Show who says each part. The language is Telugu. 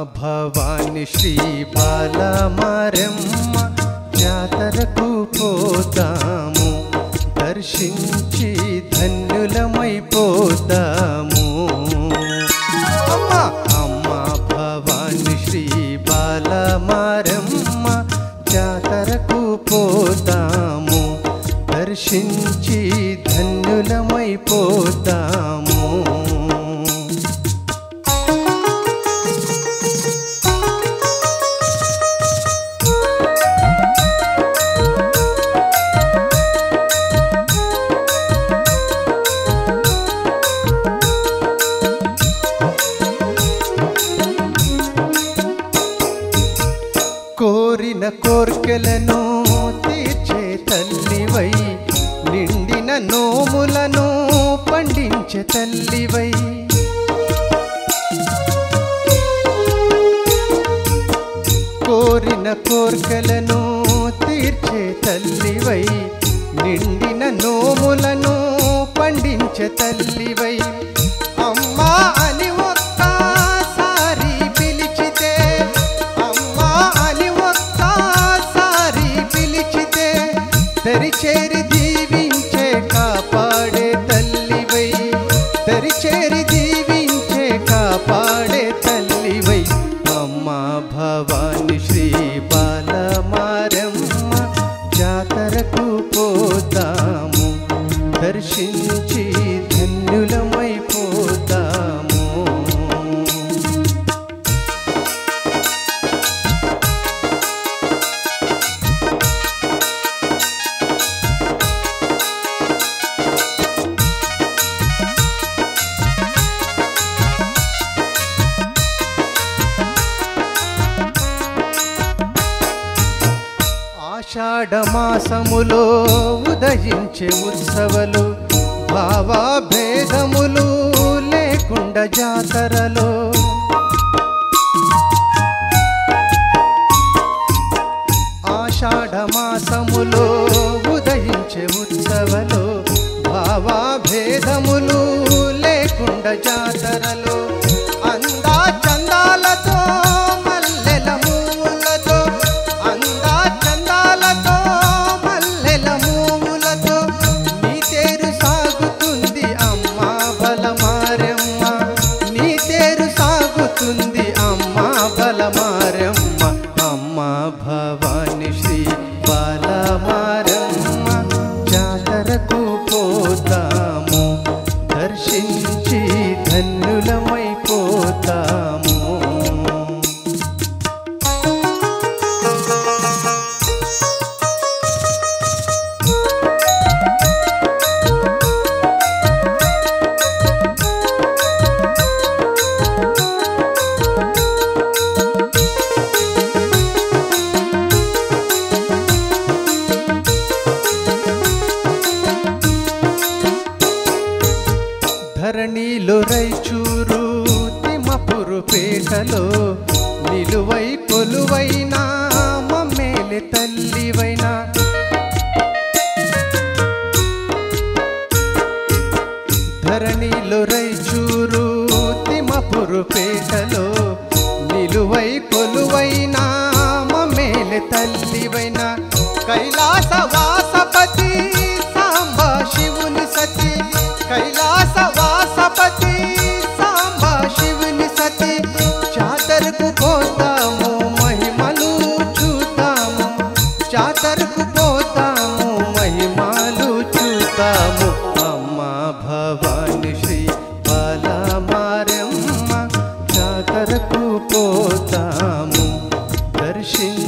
Speaker 1: భవాని శ్రీ బాలమారమ్మ జాతరకు పోతాము దర్శించి ధన్యులమైపోతాము అమ్మ అమ్మ భవాని శ్రీ బాలమారమ్మ జాతరకు పోతాము దర్శించి ధన్యులమైపోతాము కోరిన కోర్కెలను తీర్చే తల్లివై నిండిన నోములను పండించే తల్లివై కోరిన కోర్కెలను తీర్చే తల్లివై నిండిన నోములను పండించే తల్లివై అమ్మా అని ఒక్కసారి పిలిచితే అమ్మా అని ఒక్కసారి పిలిచితే తెరిచేరి దీవించే కాపాడే తల్లివై తెరిచేరి దీవించే కాపాడే తల్లివై అమ్మా భవాని శ్రీ బాలమారమ్మ జాతరకు పోతాము దర్శించి ధన్యులమైపోతాము ఆషాఢమాసములో ఉదయించే ఉత్సవలు భావాభేదములు లేకుండా జాతరలో ఆషాఢమాసములో ఉదయించే ఉత్సవలు భావాభేదములు లేకుండా జాతరలో అందా చందాలతో మల్లెల మూలతో అందా చందాలతో మల్లెల మూలతో నీ తేరు సాగుతుంది అమ్మా బలమారమ్మ నీ తేరు సాగుతుంది అమ్మా బలమారమ్మ అమ్మ భవాని శ్రీ బాలమారమ్మ జాతరకు పోతాము దర్శించి ధన్యులమైపోతాము ధరణిలో రైచూరు తిమపురు పేటలో నిలువై కొలువైనా మమ్మేలి తల్లివైనా ధరణిలో రైచూరు తిమపురు పేటలో నిలువై కొలువైనా మమ్మేలి తల్లివైనా కైలాస వాసపతి సాంబ శివుని సతి కైలాస వాసపతి సాంబ శివుని సతి జాతరకు పోతాము మహిమలు చూతాము జాతరకు పోతాము మహిమలు చూతాము అమ్మ భవాని శ్రీ బాలమారమ్మ జాతరకు పోతాము దర్శించి